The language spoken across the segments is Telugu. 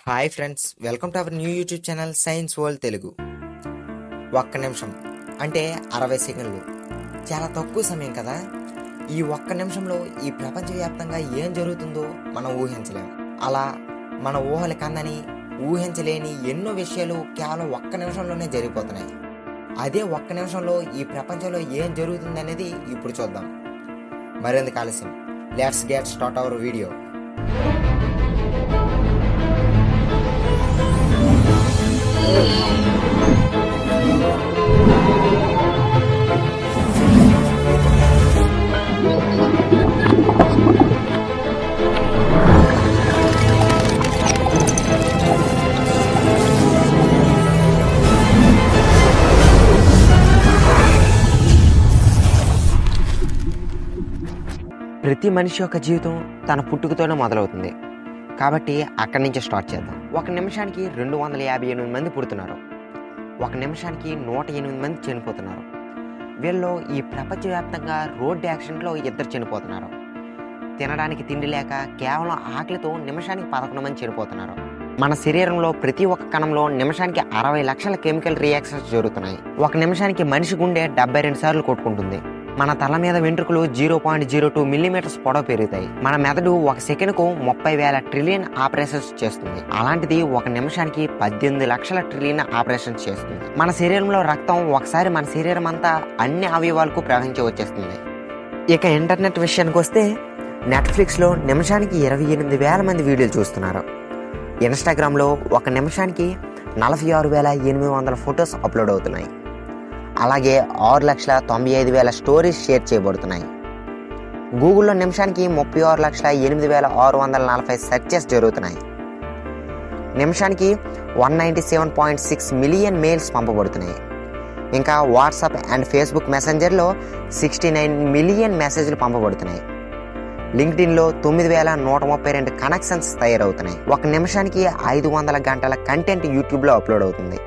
hi friends welcome to our new YouTube channel science world Telugu ఒక్క నిమిషం అంటే అరవై సెకండ్లు చాలా తక్కువ సమయం కదా ఈ ఒక్క నిమిషంలో ఈ ప్రపంచవ్యాప్తంగా ఏం జరుగుతుందో మనం ఊహించలేం అలా మన ఊహలు కందని ఊహించలేని ఎన్నో విషయాలు కేవలం ఒక్క నిమిషంలోనే జరిగిపోతున్నాయి అదే ఒక్క నిమిషంలో ఈ ప్రపంచంలో ఏం జరుగుతుంది అనేది ఇప్పుడు చూద్దాం మరింత ఆలస్యం let's get start our video ప్రతి మనిషి యొక్క జీవితం తన పుట్టుకతోనే మొదలవుతుంది కాబట్టి అక్కడి నుంచి స్టార్ట్ చేద్దాం ఒక నిమిషానికి రెండు వందల యాభై ఎనిమిది మంది పుడుతున్నారు ఒక నిమిషానికి నూట ఎనిమిది మంది చనిపోతున్నారు వీళ్ళు ఈ ప్రపంచవ్యాప్తంగా రోడ్డు యాక్సిడెంట్లో ఇద్దరు చనిపోతున్నారు తినడానికి తిండి లేక కేవలం ఆకలితో నిమిషానికి పదకొండు మంది చనిపోతున్నారు మన శరీరంలో ప్రతి ఒక్క కణంలో నిమిషానికి అరవై లక్షల కెమికల్ రియాక్షన్స్ జరుగుతున్నాయి ఒక నిమిషానికి మనిషి గుండె డెబ్బై రెండు సార్లు కొట్టుకుంటుంది మన తల మీద వెంట్రుకలు zero point zero two millimetres పొడవు పెరుగుతాయి మన మెదడు ఒక సెకండ్ కు ముప్పై వేల ట్రిలియన్ ఆపరేషన్స్ చేస్తుంది అలాంటిది ఒక నిమిషానికి పద్దెనిమిది లక్షల ట్రిలియన్ ఆపరేషన్స్ చేస్తుంది మన శరీరంలో రక్తం ఒకసారి మన శరీరం అంతా అన్ని అవయవాలకు ప్రవహించి వచ్చేస్తుంది ఇక ఇంటర్నెట్ విషయానికి వస్తే నెట్ఫ్లిక్స్లో నిమిషానికి ఇరవై ఎనిమిది వేల మంది వీడియోలు చూస్తున్నారు ఇన్స్టాగ్రామ్లో ఒక నిమిషానికి నలభై ఆరు వేల ఎనిమిది వందల ఫొటోస్ అప్లోడ్ అవుతున్నాయి అలాగే ఆరు లక్షల తొంభై ఐదు వేల స్టోరీస్ షేర్ చేయబడుతున్నాయి గూగుల్లో నిమిషానికి ముప్పై ఆరు లక్షల ఎనిమిది వేల ఆరు వందల నలభై సెర్చెస్ జరుగుతున్నాయి నిమిషానికి one ninety seven point six million mails పంపబడుతున్నాయి ఇంకా వాట్సాప్ అండ్ ఫేస్బుక్ మెసెంజర్లో సిక్స్టీ నైన్ మిలియన్ మెసేజ్లు పంపబడుతున్నాయి లింక్డ్ఇన్లో తొమ్మిది వేల నూట ముప్పై రెండు కనెక్షన్స్ తయారవుతున్నాయి ఒక నిమిషానికి ఐదు వందల గంటల కంటెంట్ యూట్యూబ్లో అప్లోడ్ అవుతుంది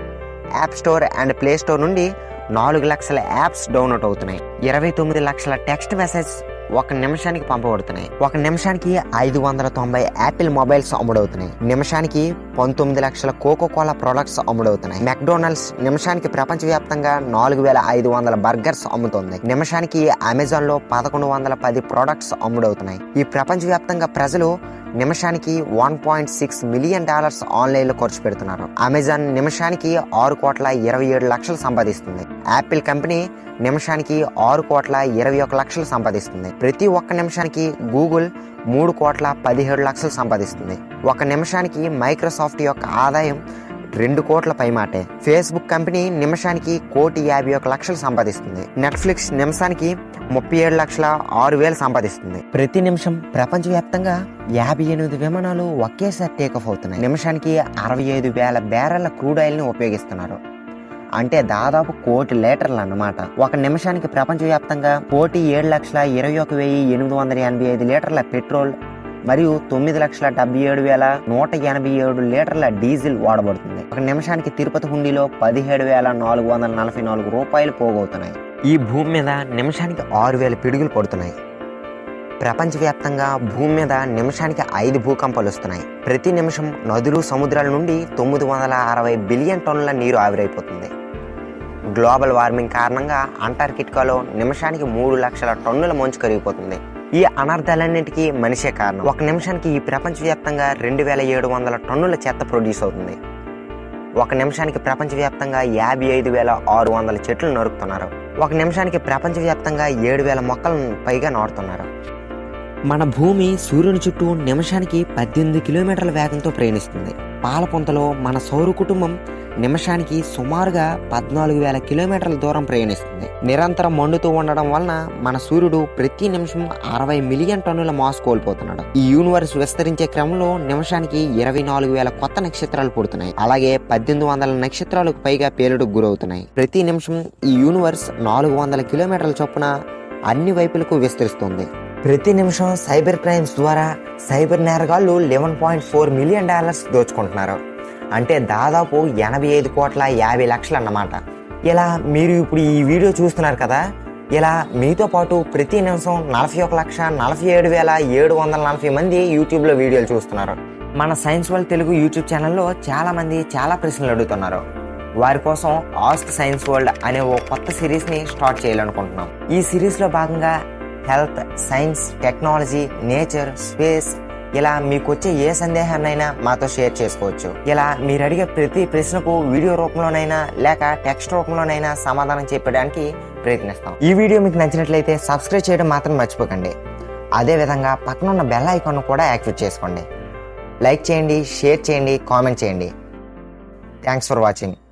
app store and play store నుండి నాలుగు లక్షల యాప్స్ డౌన్లోడ్ అవుతున్నాయి ఇరవై తొమ్మిది లక్షల టెక్స్ట్ మెసేజ్ ఒక నిమిషానికి పంపబడుతున్నాయి ఒక నిమిషానికి ఐదు వందల తొంభై యాపిల్ మొబైల్స్ అమ్ముడవుతున్నాయి నిమిషానికి పంతొమ్మిది లక్షల కోకో కోలా ప్రొడక్ట్స్ అమ్ముడవుతున్నాయి మెక్డొనాల్డ్స్ నిమిషానికి ప్రపంచవ్యాప్తంగా నాలుగు వేల ఐదు వందల బర్గర్స్ అమ్ముతుంది నిమిషానికి అమెజాన్ లో పదకొండు వందల పది ప్రొడక్ట్స్ అమ్ముడవుతున్నాయి ఈ ప్రపంచవ్యాప్తంగా ప్రజలు నిమిషానికి one point six million dollars online లో ఖర్చు పెడుతున్నారు అమెజాన్ నిమిషానికి ఆరు కోట్ల ఇరవై ఏడు లక్షలు సంపాదిస్తుంది యాపిల్ కంపెనీ నిమిషానికి ఆరు కోట్ల ఇరవై ఒక లక్షలు సంపాదిస్తుంది ప్రతి ఒక్క నిమిషానికి గూగుల్ మూడు కోట్ల పదిహేడు లక్షలు సంపాదిస్తుంది ఒక నిమిషానికి మైక్రోసాఫ్ట్ యొక్క ఆదాయం రెండు కోట్ల పైమాటే ఫేస్బుక్ కంపెనీ నిమిషానికి కోటి యాభై ఒక లక్షలు సంపాదిస్తుంది నెట్ఫ్లిక్స్ నిమిషానికి ముప్పై ఏడు లక్షల ఆరు వేలు సంపాదిస్తుంది ప్రతి నిమిషం ప్రపంచవ్యాప్తంగా యాభై ఎనిమిది విమానాలు ఒకేసారి టేకాఫ్ అవుతున్నాయి నిమిషానికి అరవై ఐదు వేల బ్యారెళ్ల క్రూడ్ ఆయిల్ ని ఉపయోగిస్తున్నారు అంటే దాదాపు కోటి లీటర్లు అన్నమాట ఒక నిమిషానికి ప్రపంచవ్యాప్తంగా కోటి ఏడు లక్షల ఇరవై ఒక వెయ్యి ఎనిమిది వందల ఎనభై ఐదు లీటర్ల పెట్రోల్ మరియు తొమ్మిది లక్షల డెబ్బై ఏడు వేల నూట ఎనభై ఏడు లీటర్ల డీజిల్ వాడబడుతుంది ఒక నిమిషానికి తిరుపతి హుండీలో పదిహేడు వేల నాలుగు వందల నలభై నాలుగు రూపాయలు పోగవుతున్నాయి ఈ భూమి మీద నిమిషానికి ఆరు వేల పిడుగులు పడుతున్నాయి ప్రపంచవ్యాప్తంగా భూమి మీద నిమిషానికి ఐదు భూకంపాలు వస్తున్నాయి ప్రతి నిమిషం నదులు సముద్రాల నుండి తొమ్మిది వందల అరవై బిలియన్ టన్నుల నీరు ఆవిరైపోతుంది గ్లోబల్ వార్మింగ్ కారణంగా అంటార్కిటికాలో నిమిషానికి మూడు లక్షల టన్నుల మంచు కరిగిపోతుంది ఈ అనర్థాలన్నింటికీ మనిషే కారణం ఒక నిమిషానికి ఈ ప్రపంచవ్యాప్తంగా రెండు వేల ఏడు వందల టన్నుల చెత్త ప్రొడ్యూస్ అవుతుంది ఒక నిమిషానికి ప్రపంచవ్యాప్తంగా యాభై ఐదు వేల ఆరు వందల చెట్లు నరుకుతున్నారు ఒక నిమిషానికి ప్రపంచవ్యాప్తంగా ఏడు వేల మొక్కలను పైగా నాటుతున్నారు మన భూమి సూర్యుని చుట్టూ నిమిషానికి పద్దెనిమిది కిలోమీటర్ల వేగంతో ప్రయాణిస్తుంది పాలపుంతలో మన సౌర కుటుంబం నిమిషానికి సుమారుగా పద్నాలుగు వేల కిలోమీటర్ల దూరం ప్రయాణిస్తుంది నిరంతరం మండుతూ ఉండడం వలన మన సూర్యుడు ప్రతి నిమిషం అరవై మిలియన్ టన్నుల మాస్ కోల్పోతున్నాడు ఈ యూనివర్స్ విస్తరించే క్రమంలో నిమిషానికి ఇరవై నాలుగు వేల కొత్త నక్షత్రాలు పుడుతున్నాయి అలాగే పద్దెనిమిది వందల నక్షత్రాలకు పైగా పేలుడుకు గురవుతున్నాయి ప్రతి నిమిషం ఈ యూనివర్స్ నాలుగు వందల కిలోమీటర్ల చొప్పున అన్ని వైపులకు విస్తరిస్తుంది ప్రతి నిమిషం సైబర్ క్రైమ్స్ ద్వారా సైబర్ నేరగాళ్లు eleven point four million dollars దోచుకుంటున్నారు అంటే దాదాపు ఎనభై ఐదు కోట్ల యాభై లక్షలు అన్నమాట ఇలా మీరు ఇప్పుడు ఈ వీడియో చూస్తున్నారు కదా ఇలా మీతో పాటు ప్రతి నిమిషం నలభై ఒక లక్ష నలభై ఏడు వేల ఏడు వందల నలభై మంది యూట్యూబ్లో వీడియోలు చూస్తున్నారు మన సైన్స్ వరల్డ్ తెలుగు యూట్యూబ్ ఛానల్లో చాలామంది చాలా ప్రశ్నలు అడుగుతున్నారు వారి కోసం ఆస్క్ సైన్స్ వరల్డ్ అనే ఓ కొత్త సిరీస్ని స్టార్ట్ చేయాలనుకుంటున్నాం ఈ సిరీస్లో భాగంగా health science technology nature space ఇలా మీకు వచ్చే ఏ సందేహాన్నైనా మాతో షేర్ చేసుకోవచ్చు ఇలా మీరు అడిగే ప్రతి ప్రశ్నకు వీడియో రూపంలోనైనా లేక టెక్స్ట్ రూపంలోనైనా సమాధానం చెప్పడానికి ప్రయత్నిస్తాం ఈ వీడియో మీకు నచ్చినట్లయితే సబ్స్క్రైబ్ చేయడం మాత్రం మర్చిపోకండి అదేవిధంగా పక్కన ఉన్న బెల్ ఐకాన్ కూడా యాక్టివేట్ చేసుకోండి లైక్ చేయండి షేర్ చేయండి కామెంట్ చేయండి థ్యాంక్స్ ఫర్ వాచింగ్